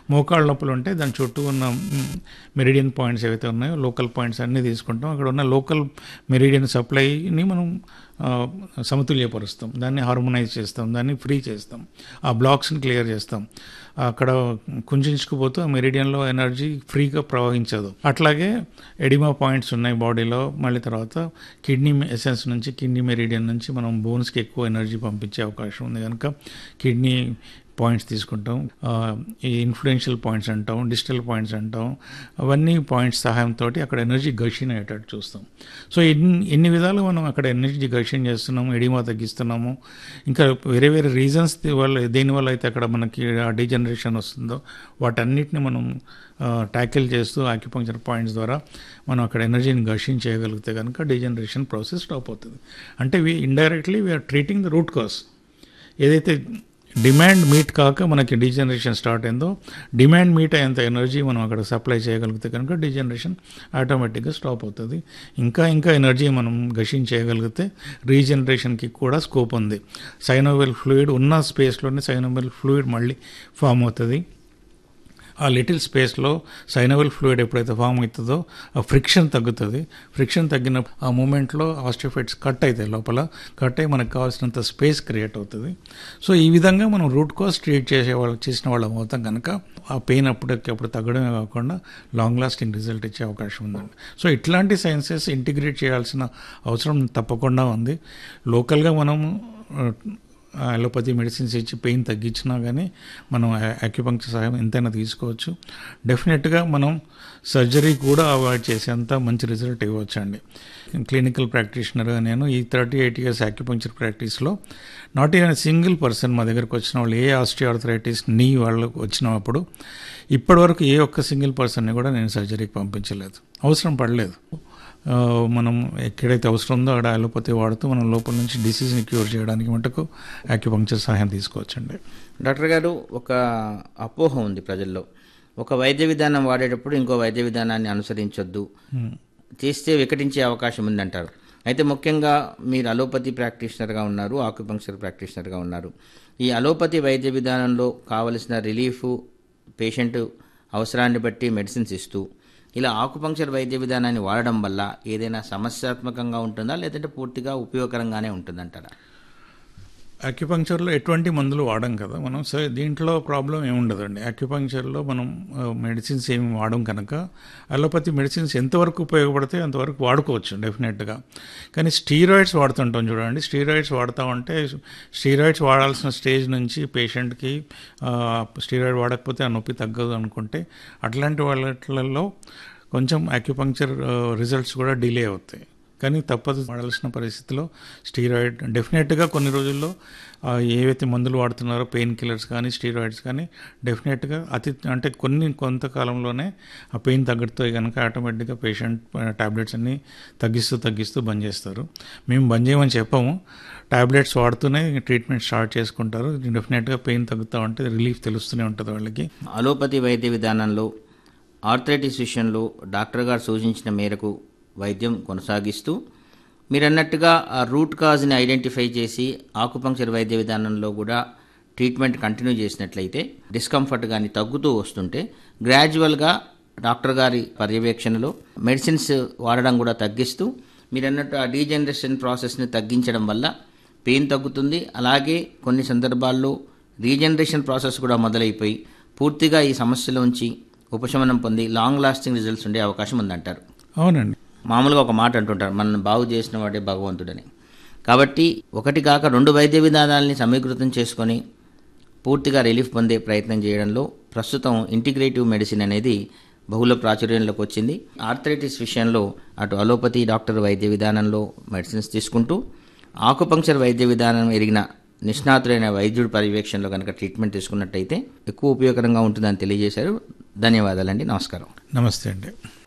మోకాళ్ళ నొప్పులు ఉంటే దాని చుట్టూ ఉన్న మెరిడియన్ పాయింట్స్ ఏవైతే ఉన్నాయో లోకల్ పాయింట్స్ అన్నీ తీసుకుంటాం అక్కడ ఉన్న లోకల్ మెరిడియన్ సప్లైని మనం ఆ, సమతుల్యపరుస్తాం దాన్ని హార్మోనైజ్ చేస్తాం దాన్ని ఫ్రీ చేస్తాం ఆ బ్లాక్స్ని క్లియర్ చేస్తాం అక్కడ కుంచుకుపోతూ ఆ మెరిడియన్లో ఎనర్జీ ఫ్రీగా ప్రవహించదు అట్లాగే ఎడిమా పాయింట్స్ ఉన్నాయి బాడీలో మళ్ళీ తర్వాత కిడ్నీ ఎసెన్స్ నుంచి కిడ్నీ మెరిడియన్ నుంచి మనం బోన్స్కి ఎక్కువ ఎనర్జీ పంపించే అవకాశం ఉంది కనుక కిడ్నీ పాయింట్స్ తీసుకుంటాం ఆ, ఈ ఇన్ఫ్లుయెన్షియల్ పాయింట్స్ అంటాం డిజిటల్ పాయింట్స్ అంటాం అవన్నీ పాయింట్స్ సహాయంతో అక్కడ ఎనర్జీ ఘర్షణ అయ్యేటట్టు చూస్తాం సో ఇన్ని ఇన్ని విధాలు మనం అక్కడ ఎనర్జీ ఘర్షణ చేస్తున్నాము ఎడిమా తగ్గిస్తున్నాము ఇంకా వేరే వేరే రీజన్స్ వల్ల దేనివల్ల అయితే అక్కడ మనకి ఆ డీజనరేషన్ వస్తుందో వాటన్నిటిని మనం ట్యాకిల్ చేస్తూ ఆక్యుపంక్చర్ పాయింట్స్ ద్వారా మనం అక్కడ ఎనర్జీని ఘర్షణ చేయగలిగితే కనుక డీజనరేషన్ ప్రాసెస్ స్టాప్ అవుతుంది అంటే we indirectly we are treating the root cause ఏదైతే డిమాండ్ మీట్ కాక మనకి డీజనరేషన్ స్టార్ట్ అయిందో డిమాండ్ మీట్ అయ్యేంత ఎనర్జీ మనం అక్కడ సప్లై చేయగలిగితే కనుక డీజనరేషన్ ఆటోమేటిక్గా స్టాప్ అవుతుంది ఇంకా ఇంకా ఎనర్జీ మనం గషింగ్ చేయగలిగితే రీజనరేషన్కి కూడా స్కోప్ ఉంది సైనోవెల్ ఫ్లూయిడ్ ఉన్న స్పేస్లోనే సైనోవెల్ ఫ్లూయిడ్ మళ్ళీ ఫామ్ అవుతుంది ఆ లిటిల్ స్పేస్లో సైనవల్ ఫ్లూయిడ్ ఎప్పుడైతే ఫామ్ అవుతుందో ఆ ఫ్రిక్షన్ తగ్గుతుంది ఫ్రిక్షన్ తగ్గిన ఆ మూమెంట్లో ఆస్టిఫైట్స్ కట్ అవుతాయి లోపల కట్ అయ్యి మనకు కావాల్సినంత స్పేస్ క్రియేట్ అవుతుంది సో ఈ విధంగా మనం రూట్ కాజ్ ట్రీట్ చేసే వాళ్ళు చేసిన వాళ్ళం అవుతాం కనుక ఆ పెయిన్ అప్పటికప్పుడు తగ్గడమే కాకుండా లాంగ్ లాస్టింగ్ రిజల్ట్ ఇచ్చే అవకాశం ఉందండి సో ఇట్లాంటి సైన్సెస్ ఇంటిగ్రేట్ చేయాల్సిన అవసరం తప్పకుండా ఉంది లోకల్గా మనము అలోపతి మెడిసిన్స్ ఇచ్చి పెయిన్ తగ్గించినా కానీ మనం అక్యుపంక్చర్ సహాయం ఎంతైనా తీసుకోవచ్చు డెఫినెట్గా మనం సర్జరీ కూడా అవాయిడ్ చేసేంత మంచి రిజల్ట్ ఇవ్వచ్చు అండి క్లినికల్ ప్రాక్టీషనర్గా నేను ఈ థర్టీ ఎయిట్ ఇయర్స్ అక్యుపంక్చర్ ప్రాక్టీస్లో నాట్ ఈవెన్ సింగిల్ పర్సన్ మా దగ్గరకు వచ్చిన వాళ్ళు ఏ ఆస్టియార్థరైటిస్ నీ వాళ్ళు వచ్చినప్పుడు ఇప్పటివరకు ఏ ఒక్క సింగిల్ పర్సన్ని కూడా నేను సర్జరీకి పంపించలేదు అవసరం పడలేదు ఆ, మనం ఎక్కడైతే అవసరం ఉందో అక్కడ అలోపతి వాడుతూ మనం లోపల నుంచి డిసీజ్ని క్యూర్ చేయడానికి మటుకు యాక్యుపంక్చర్ సహాయం తీసుకోవచ్చండి డాక్టర్ గారు ఒక అపోహ ఉంది ప్రజల్లో ఒక వైద్య విధానం వాడేటప్పుడు ఇంకో వైద్య విధానాన్ని అనుసరించొద్దు చేస్తే వికటించే అవకాశం ఉందంటారు అయితే ముఖ్యంగా మీరు అలోపతి ప్రాక్టీషనర్గా ఉన్నారు ఆక్యుపంక్చర్ ప్రాక్టీషనర్గా ఉన్నారు ఈ అలోపతి వైద్య విధానంలో కావలసిన రిలీఫ్ పేషెంట్ అవసరాన్ని బట్టి మెడిసిన్స్ ఇస్తూ ఇలా ఆకుపంక్చర్ వైద్య విధానాన్ని వాడడం వల్ల ఏదైనా సమస్యాత్మకంగా ఉంటుందా లేదంటే పూర్తిగా ఉపయోగకరంగానే ఉంటుందంటారా అక్యుపంక్చర్లో ఎటువంటి మందులు వాడం కదా మనం సో దీంట్లో ప్రాబ్లం ఏముండదండి అక్యుపంక్చర్లో మనం మెడిసిన్స్ ఏమి వాడం కనుక అలోపతి మెడిసిన్స్ ఎంతవరకు ఉపయోగపడితే అంతవరకు వాడుకోవచ్చు డెఫినెట్గా కానీ స్టీరాయిడ్స్ వాడుతుంటాం చూడండి స్టీరాయిడ్స్ వాడుతూ ఉంటే స్టీరాయిడ్స్ వాడాల్సిన స్టేజ్ నుంచి పేషెంట్కి స్టీరాయిడ్ వాడకపోతే ఆ నొప్పి తగ్గదు అనుకుంటే అట్లాంటి వాళ్ళలో కొంచెం అక్యుపంక్చర్ రిజల్ట్స్ కూడా డిలే అవుతాయి కానీ తప్పదు వాడాల్సిన పరిస్థితిలో స్టీరాయిడ్ డెఫినెట్గా కొన్ని రోజుల్లో ఆ, ఏవైతే మందులు వాడుతున్నారో పెయిన్ కిల్లర్స్ కానీ స్టీరాయిడ్స్ కానీ డెఫినెట్గా అతి అంటే కొన్ని కొంతకాలంలోనే ఆ పెయిన్ తగ్గడుతాయి కనుక ఆటోమేటిక్గా పేషెంట్ టాబ్లెట్స్ అన్నీ తగ్గిస్తూ తగ్గిస్తూ బంద్ చేస్తారు మేము బంద్ చేయమని చెప్పాము టాబ్లెట్స్ వాడుతూనే ట్రీట్మెంట్ స్టార్ట్ చేసుకుంటారు డెఫినెట్గా పెయిన్ తగ్గుతూ ఉంటే రిలీఫ్ తెలుస్తూనే ఉంటుంది వాళ్ళకి అలోపతి వైద్య విధానంలో ఆర్థరైటిస్ విషయంలో డాక్టర్ గారు సూచించిన మేరకు వైద్యం కొనసాగిస్తూ మీరు అన్నట్టుగా ఆ రూట్ కాజ్ని ఐడెంటిఫై చేసి ఆకుపంక్చర్ వైద్య విధానంలో కూడా ట్రీట్మెంట్ కంటిన్యూ చేసినట్లయితే డిస్కంఫర్ట్ కానీ తగ్గుతూ వస్తుంటే గ్రాడ్యువల్గా డాక్టర్ గారి పర్యవేక్షణలో మెడిసిన్స్ వాడడం కూడా తగ్గిస్తూ మీరు అన్నట్టు ఆ డీజనరేషన్ ప్రాసెస్ని తగ్గించడం వల్ల పెయిన్ తగ్గుతుంది అలాగే కొన్ని సందర్భాల్లో రీజనరేషన్ ప్రాసెస్ కూడా మొదలైపోయి పూర్తిగా ఈ సమస్యలోంచి ఉపశమనం పొంది లాంగ్ లాస్టింగ్ రిజల్ట్స్ ఉండే అవకాశం ఉందంటారు అవునండి మామూలుగా ఒక మాట అంటుంటారు మనల్ని బాగు చేసిన వాడే భగవంతుడని కాబట్టి ఒకటి కాక రెండు వైద్య విధానాలని సమీకృతం చేసుకొని పూర్తిగా రిలీఫ్ పొందే ప్రయత్నం చేయడంలో ప్రస్తుతం ఇంటిగ్రేటివ్ మెడిసిన్ అనేది బహుళ ప్రాచుర్యంలోకి వచ్చింది ఆర్థరైటిస్ విషయంలో అటు అలోపతి డాక్టర్ వైద్య విధానంలో మెడిసిన్స్ తీసుకుంటూ ఆకుపంక్చర్ వైద్య విధానం ఎరిగిన నిష్ణాతులైన వైద్యుడి పర్యవేక్షణలో కనుక ట్రీట్మెంట్ తీసుకున్నట్టయితే ఎక్కువ ఉపయోగకరంగా ఉంటుందని తెలియజేశారు ధన్యవాదాలండి నమస్కారం నమస్తే అండి